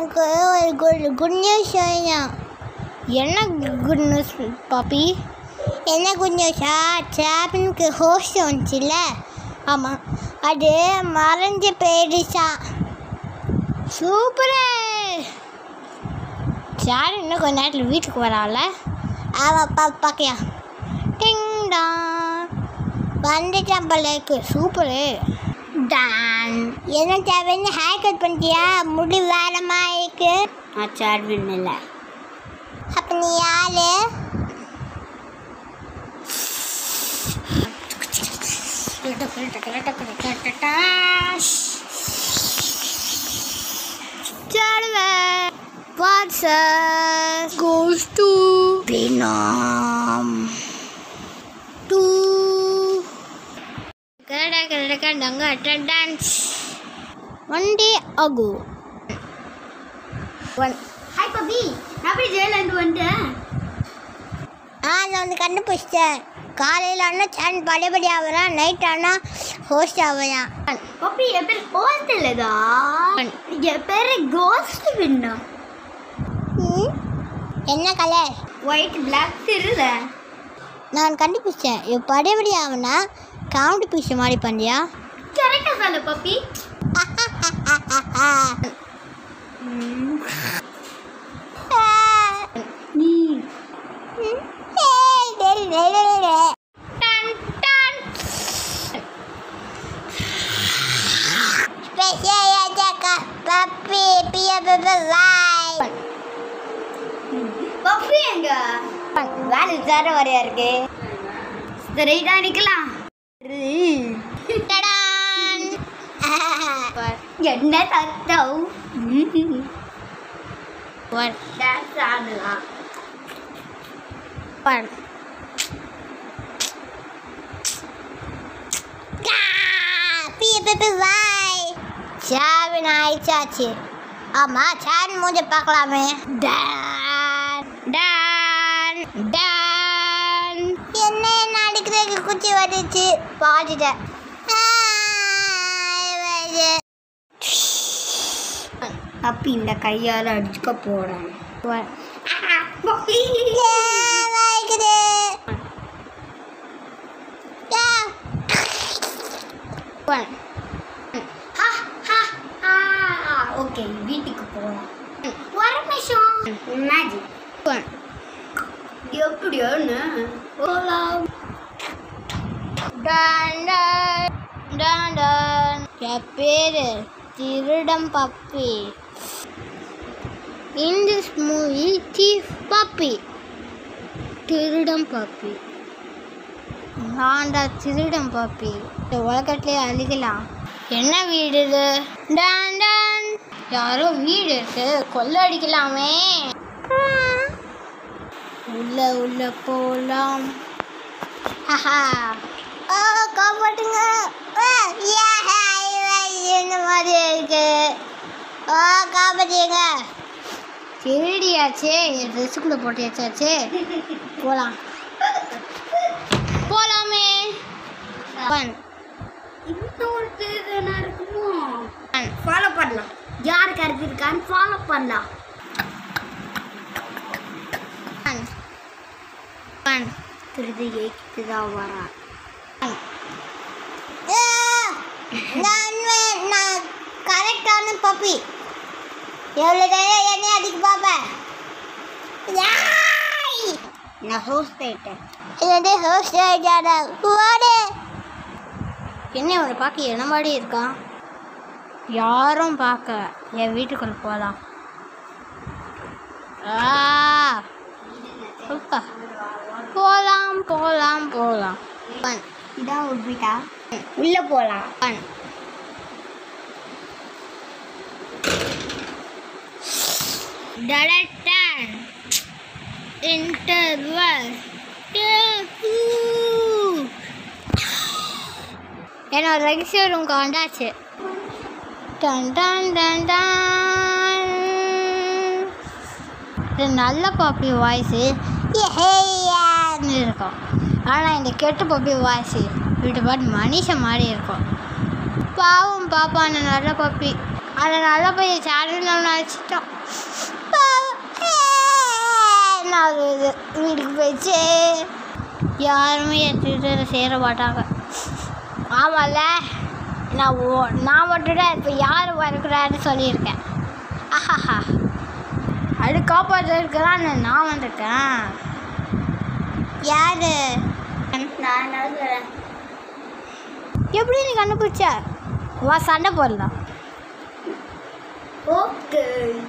எனக்கு ஒரு good good news சொல்லணும் என்ன குட் நியூஸ் பாப்பி என்ன குட் நியூஸா சேப்பனுக்கு ஹோஸ்ட் வந்துச்சுல்ல ஆமாம் அது மறைஞ்சு போயிடுச்சா சூப்பரு சார் இன்னும் கொஞ்ச நேரத்தில் வீட்டுக்கு வரான்ல ஆமாம் பா பார்க்கயா டிங்டா வந்துட்டான் பல்லைக்கு சூப்பரு டான் என்ன தேவைன்னு ஹேர் கட் பண்ணிட்டியா முடி வேறமா இருக்கு நான் சார்வின் இல்லை அப்போ நீ யாரு Charlie, what's up? Goes to Venom. Two. Kada kada kada kada dance. One day ago. One. Hi puppy நான் போய் ஜெயிலேருந்து வந்துட்டேன் ஆ நான் வந்து கண்டுபிடிச்சிட்டேன் காலையில் ஆனால் சேன் பழையபடி ஆகிறான் நைட் ஆனால் ஹோஸ்ட் ஆகிறான் பப்பி என் பேர் கோஸ்ட் இல்லதா என் பேர் கோஸ்ட் வின்னா ம்? என்ன கலர் ஒயிட் பிளாக் திருத நான் கண்டுபிடிச்சேன் இப்போ பழையபடி ஆகுனா காமெடி பீஸ் மாதிரி பண்ணியா கரெக்டாக சொல்லு பப்பி நீ பப்பி பிய பாய் பப்பி எங்க வேலை தர வரையா இருக்கு ஸ்ட்ரைட்டா நிக்கலாம் டடான் என்ன தத்தம் ஒன் டான்ஸ் ஆடலாம் ஒன் பிய பாய் சாவின் ஆயிடுச்சாச்சு ஆமா சான் மூஞ்ச பார்க்கலாமே டான் டான் டான் என்ன என்ன அடிக்கிறதுக்கு குச்சி வந்துச்சு பாடிட்டேன் அப்பி இந்த கையால அடிச்சுக்க போறேன் ஓகே வீட்டுக்கு போகலாம் ஒரு நிமிஷம் மேஜிக் எப்படியோன்னு போகலாம் டான் டான் டான் டான் என் பேரு திருடம் puppy in this movie chief puppy திருடம் பப்பி நான்டா திருடம் பப்பி இந்த உலகத்திலே அழுகலாம் என்ன வீடு இது டான் டான் யாரோ வீடு இருக்கு கொள்ள அடிக்கலாமே உள்ள உள்ள போலாம் ஹஹா ஓ காப்பாட்டுங்க ஆ, யா, இந்த மாதிரி இருக்கு ஓ காப்பாற்றிங்க திருடியாச்சே என் ட்ரெஸ்ஸுக்குள்ளே போட்டியாச்சாச்சே போகலாம் போகலாமே ஒன் இன்னொரு திருடனா இருக்குமோ ஒன் ஃபாலோ பண்ணலாம் யார் கருத்து இருக்கான்னு ஃபாலோ பண்ணலாம் ஒன் ஒன் திருது ஏக்கிட்டு தான் வரா நான் வே- நான் கரெக்டான பப்பி எவ்வளோ நேரம் என்னை அடிக்க பார்ப்பேன் யாய்! நான் ஹோஸ்ட் ஆயிட்டேன் என்னது ஹோஸ்ட் ஆகிட்டாடா ஓடு என்ன ஒரு பார்க்க என்ன மாதிரி இருக்கான் யாரும் பார்க்க என் வீட்டுக்குள்ள போகலாம் ஆ சூப்பர் போகலாம் போகலாம் போகலாம் ஒன் இதான் ஒரு வீட்டா உள்ள போலாம் ஒன் டடட்டன் இன்டர்வல் என்னோட ரகசிய ரூம்க்கு வந்தாச்சு டன் டன் டன் டன் இது நல்ல பாப்பி வாய்ஸு ஏன்னு இருக்கும் ஆனால் இந்த கெட்ட பாப்பி வாய்ஸு வீட்டு பாட்டு மனுஷன் மாதிரி இருக்கும் பாவம் பாப்பா அந்த நல்ல பாப்பி அதனால போய் சேனல் நினச்சிட்டோம் நான் இது வீட்டுக்கு போயிடுச்சு யாருமே என் ட்விட்டரில் சேர மாட்டாங்க ஆமாம்ல நான் ஓ நான் மட்டும்தான் இப்போ யார் வரக்கூடாதுன்னு சொல்லியிருக்கேன் ஆஹாஹா அது காப்பாற்றுறதுக்குலாம் நான் வந்துட்டேன் யாரு நான் என்ன சொல்கிறேன் எப்படி நீ கண்டுபிடிச்ச வா சண்டை போடலாம் ஓகே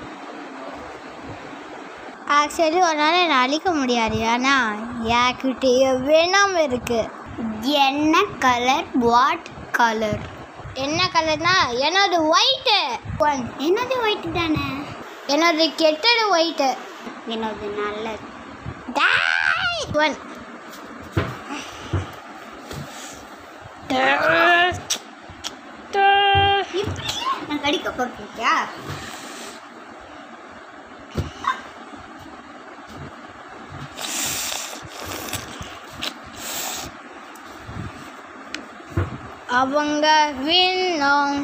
ஆக்சுவலி உன்னால் என்னை அழிக்க முடியாது ஏன்னா என்கிட்டயே வேணாம் இருக்கு என்ன கலர் வாட் கலர் என்ன கலர்னா என்னோட ஒயிட்டு ஒன் என்னது ஒயிட் தானே என்னோட கெட்டது ஒயிட்டு என்னது நல்லது ஒன் நான் கடிக்க போட்டிருக்கியா அவங்க விண்ணோம்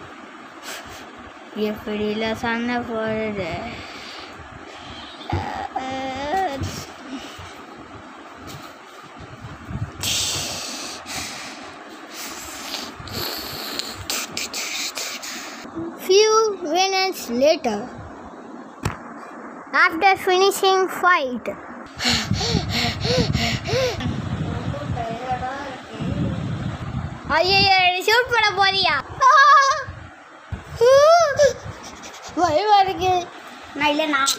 எப்படில சண்டை போடுது Few minutes later, after finishing fight, ஐயோ ஷூட் பண்ண போறியா பயமா இருக்கு நான் இல்லை நான்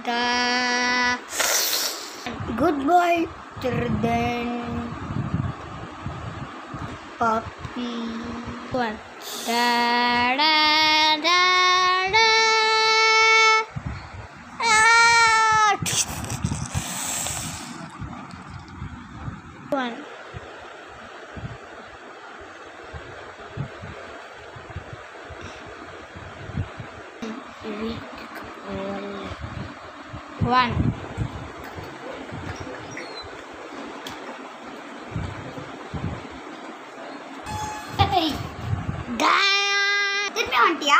குட் பாய் திருதன் puppy One. Da, da, da, da. Ah. One. One. Da. திருப்பி வந்துட்டியா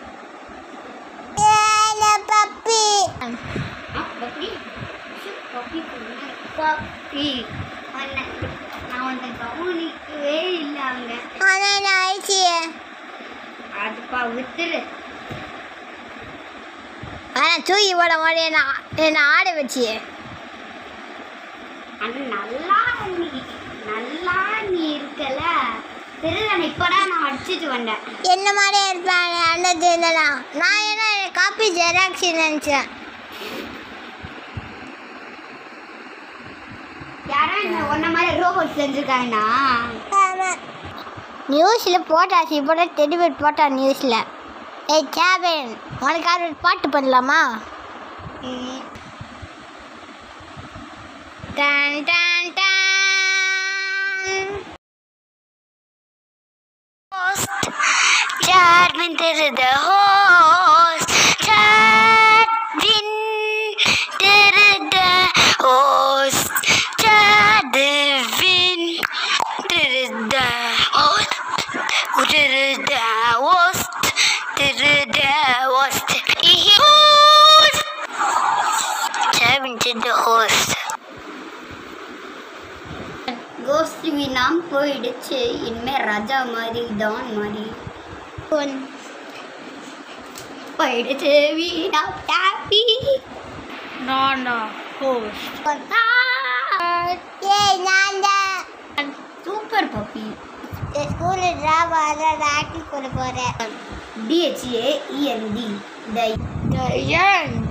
பப்பி பப்பி பப்பி பப்பி நான் உன்னை கவனிக்கவே இல்லை அங்கே ஆனா என்ன ஆயிடுச்சு அதுப்பா வித்துரு ஆனா தூக்கி போட மாதிரி என்ன என்ன ஆட வச்சு ஆனா நல்லா நீ நல்லா நீ இருக்கல திருதன் இப்பதான் நான் அடிச்சிட்டு வந்தேன் என்ன மாதிரி இருப்பாங்க அந்த இதெல்லாம் நான் என்ன காப்பி ஜெராக்ஸ் நினச்சேன் யாரோ இந்த ஒன்ன மாதிரி ரோபோட் செஞ்சுருக்காங்கண்ணா நியூஸில் போட்டாச்சு இப்போ டெலிவரி போட்டா நியூஸில் ஏய் கேபின் உனக்கு யார் ஒரு பாட்டு பண்ணலாமா டன் டன் டன் Charmin to the host. Charmin to the host. Charmin to the host. To the host. To the host. Host. Charmin to the host. Cost வீணாம் போயிடுச்சு இனிமே ராஜா மாதிரி டான் மாதிரி ஒன் போயிடுச்சு வீணா ஹாப்பி நானா ஹோஸ்ட் ஏய் நான் தான் சூப்பர் பப்பி ஸ்கூலில் ட்ராமா ஆக்டிங் பண்ண போகிறேன் டிஹெச்ஏ இஎன்டி தை தயன்